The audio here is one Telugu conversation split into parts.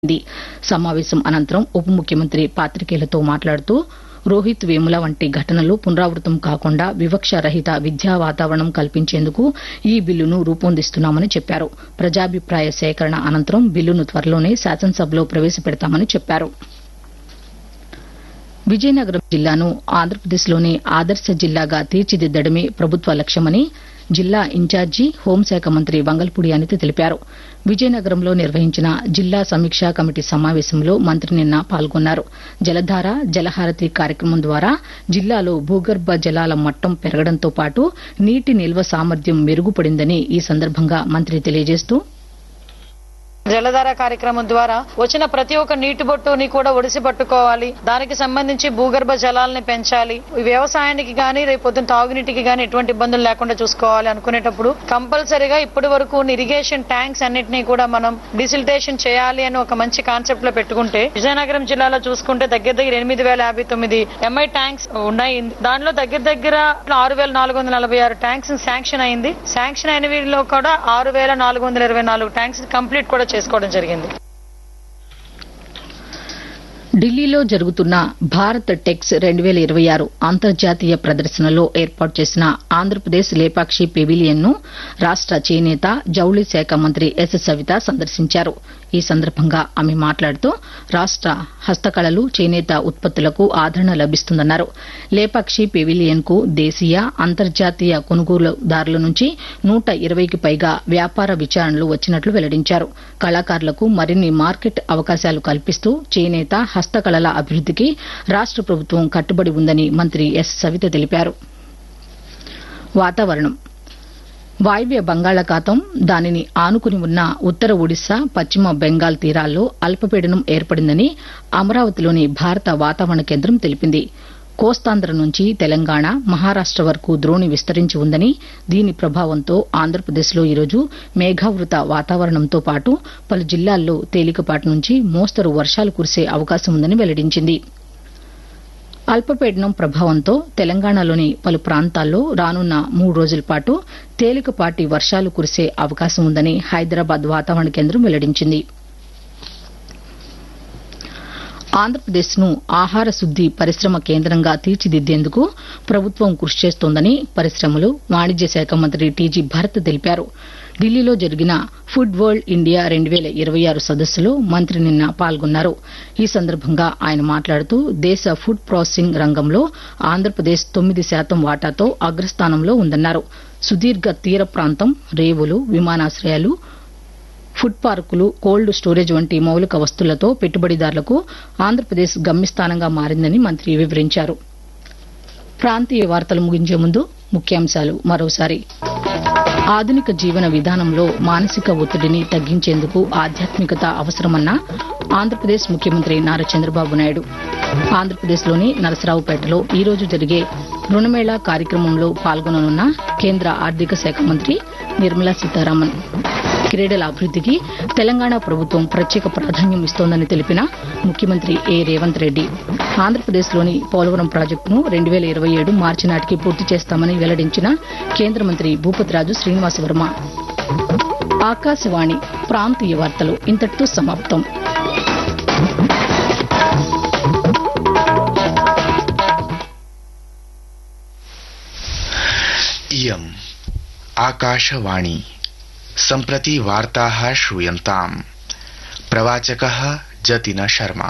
జరిగింది సమావేశం అనంతరం ఉప ముఖ్యమంత్రి పాతికేయులతో మాట్లాడుతూ రోహిత్ వేముల వంటి ఘటనలు పునరావృతం కాకుండా వివక్ష రహిత విద్యా వాతావరణం కల్పించేందుకు ఈ బిల్లును రూపొందిస్తున్నామని చెప్పారు ప్రజాభిప్రాయ సేకరణ అనంతరం బిల్లును త్వరలోనే శాసనసభలో ప్రవేశపెడతామని చెప్పారు విజయనగరం జిల్లాను ఆంధ్రప్రదేశ్లోని ఆదర్శ జిల్లాగా తీర్చిదిద్దడమే ప్రభుత్వ లక్ష్యమని జిల్లా ఇన్ఛార్జి హోంశాఖ మంత్రి వంగల్పూడి అనిత తెలిపారు విజయనగరంలో నిర్వహించిన జిల్లా సమీక్షా కమిటీ సమావేశంలో మంత్రి నిన్న పాల్గొన్నారు జలధార జలహారతి కార్యక్రమం ద్వారా జిల్లాలో భూగర్భ జలాల మట్టం పెరగడంతో పాటు నీటి నిల్వ సామర్థ్యం మెరుగుపడిందని ఈ సందర్భంగా మంత్రి తెలియజేస్తూ జలధార కార్యక్రమం ద్వారా వచ్చిన ప్రతి ఒక్క నీటి బొట్టుని కూడా ఒడిసి పట్టుకోవాలి దానికి సంబంధించి భూగర్భ జలాలని పెంచాలి ఈ వ్యవసాయానికి గానీ రేపు పొద్దున తాగునీటికి గానీ ఎటువంటి ఇబ్బందులు లేకుండా చూసుకోవాలి అనుకునేటప్పుడు కంపల్సరీగా ఇప్పటి వరకు ఇరిగేషన్ ట్యాంక్స్ అన్నిటినీ కూడా మనం డిసిల్టేషన్ చేయాలి అని ఒక మంచి కాన్సెప్ట్ లో పెట్టుకుంటే విజయనగరం జిల్లాలో చూసుకుంటే దగ్గర దగ్గర ఎనిమిది వేల యాభై తొమ్మిది ఎంఐ ట్యాంక్స్ ఉన్నాయి దాంట్లో దగ్గర దగ్గర ఆరు వేల నాలుగు వందల నలభై ఆరు ట్యాంక్స్ శాంక్షన్ అయింది శాంక్షన్ అయిన వీటిలో కూడా ఆరు వేల నాలుగు వందల ఇరవై నాలుగు ట్యాంక్స్ కంప్లీట్ కూడా చేసుకోవడం జరిగింది ఢిల్లీలో జరుగుతున్న భారత్ టెక్స్ రెండు వేల ఇరవై ఆరు అంతర్జాతీయ ప్రదర్శనలో ఏర్పాటు చేసిన ఆంధ్రప్రదేశ్ లేపాక్షి పెవిలియన్ ను రాష్ట చేనేత జౌళి శాఖ మంత్రి ఎస్ సవిత సందర్శించారు ఈ సందర్భంగా ఆమె మాట్లాడుతూ రాష్ట హస్తకళలు చేనేత ఉత్పత్తులకు ఆదరణ లభిస్తుందన్నారు లేపాక్షి పెవిలియన్ కు దేశీయ అంతర్జాతీయ కొనుగోలుదారుల నుంచి నూట ఇరవైకి పైగా వ్యాపార విచారణలు వచ్చినట్లు వెల్లడించారు కళాకారులకు మరిన్ని మార్కెట్ అవకాశాలు కల్పిస్తూ చేనేత హస్తకళల అభివృద్దికి రాష్ట ప్రభుత్వం కట్టుబడి ఉందని మంత్రి ఎస్ సవిత తెలిపారు వాతావరణం వాయువ్య బంగాళాఖాతం దానిని ఆనుకుని ఉన్న ఉత్తర ఒడిశా పశ్చిమ బెంగాల్ తీరాల్లో అల్పపీడనం ఏర్పడిందని అమరావతిలోని భారత వాతావరణ కేంద్రం తెలిపింది కోస్తాంధ్ర నుంచి తెలంగాణ మహారాష్ట వరకు ద్రోణి విస్తరించి ఉందని దీని ప్రభావంతో ఆంధ్రప్రదేశ్లో ఈరోజు మేఘావృత వాతావరణంతో పాటు పలు జిల్లాల్లో తేలికపాటి నుంచి మోస్తరు వర్షాలు కురిసే అవకాశం ఉందని వెల్లడించింది అల్పపీడనం ప్రభావంతో తెలంగాణలోని పలు ప్రాంతాల్లో రానున్న మూడు రోజుల పాటు తేలికపాటి వర్షాలు కురిసే అవకాశం ఉందని హైదరాబాద్ వాతావరణ కేంద్రం వెల్లడించింది ఆంధ్రప్రదేశ్ ను ఆహార శుద్ది పరిశ్రమ కేంద్రంగా తీర్చిదిద్దేందుకు ప్రభుత్వం కృషి చేస్తోందని పరిశ్రమలు వాణిజ్య శాఖ మంత్రి టీజీ భరత్ తెలిపారు ఢిల్లీలో జరిగిన ఫుడ్ వరల్డ్ ఇండియా రెండు వేల ఇరవై ఆరు సదస్సులో మంత్రి నిన్న పాల్గొన్నారు ఈ సందర్భంగా ఆయన మాట్లాడుతూ దేశ ఫుడ్ ప్రాసెసింగ్ రంగంలో ఆంధ్రప్రదేశ్ తొమ్మిది శాతం వాటాతో అగ్రస్థానంలో ఉందన్నారు సుదీర్ఘ తీర ప్రాంతం రేవులు విమానాశ్రయాలు ఫుడ్ పార్కులు కోల్డ్ స్టోరేజ్ వంటి మౌలిక వస్తువులతో పెట్టుబడిదారులకు ఆంధ్రప్రదేశ్ గమ్యస్థానంగా మారిందని మంత్రి వివరించారు ప్రాంతీయ వార్తలు ముగించే ముందు ముఖ్యాంశాలు మరోసారి ఆధునిక జీవన విధానంలో మానసిక ఒత్తిడిని తగ్గించేందుకు ఆధ్యాత్మికత అవసరమన్న ఆంధ్రప్రదేశ్ ముఖ్యమంత్రి నారా చంద్రబాబు నాయుడు ఆంధ్రప్రదేశ్లోని నరసరావుపేటలో ఈ రోజు జరిగే రుణమేళా కార్యక్రమంలో పాల్గొననున్న కేంద్ర ఆర్థిక శాఖ మంత్రి నిర్మలా సీతారామన్ క్రీడల అభివృద్దికి తెలంగాణ ప్రభుత్వం ప్రత్యేక ప్రాధాన్యం ఇస్తోందని తెలిపిన ముఖ్యమంత్రి ఏ రేవంత్ రెడ్డి ఆంధ్రప్రదేశ్లోని పోలవరం ప్రాజెక్టును రెండు వేల ఇరవై ఏడు మార్చి నాటికి పూర్తి చేస్తామని వెల్లడించిన కేంద్ర మంత్రి భూపతిరాజు శ్రీనివాసవర్మ ఆకాశవాణి ప్రాంతీయ వార్తలు ఇంతటితో సమాప్తం इयम् आकाशवाणी सम्प्रति वार्ताः श्रूयन्ताम् प्रवाचकः जतिन शर्मा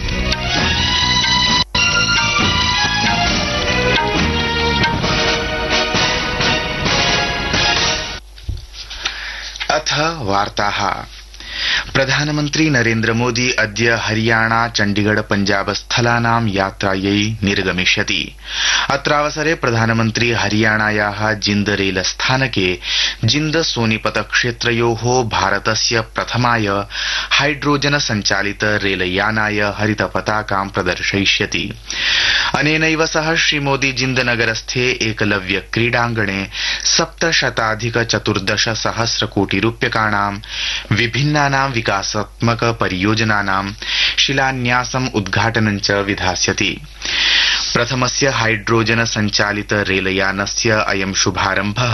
अथ वार्ताः प्रधानमन्त्री नरेन्द्र मोदी अद्य हरियाणा चण्डीगढ़ पञ्जाब स्थलानां यात्रायै निर्गमिष्यति अत्रावसरे प्रधानमन्त्री हरियाणाया जिन्द रेल स्थानके जिन्द सोनीपत क्षेत्रयो भारतस्य प्रथमाय हाइड्रोजन सञ्चालित रेलयानाय हरित पताकां प्रदर्शयिष्यति अनेनैव सह श्रीमोदी जिन्द नगरस्थे एकलव्य क्रीडाङ्गणे सप्तशताधिक चतुर्दश सहस्र कोटि रूप्यकाणां विभिन्नानां विकासात्मक परियोजनानां शिलान्यासम् उद्घाटनं च विधास्यति प्रथमस्य हाइड्रोजन सञ्चालित रेलयानस्य अयं शुभारम्भः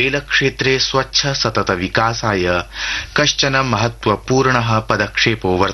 रेलक्षेत्रे स्वच्छ सतत विकासाय कश्चन महत्वपूर्ण पदक्षेपो वर्तते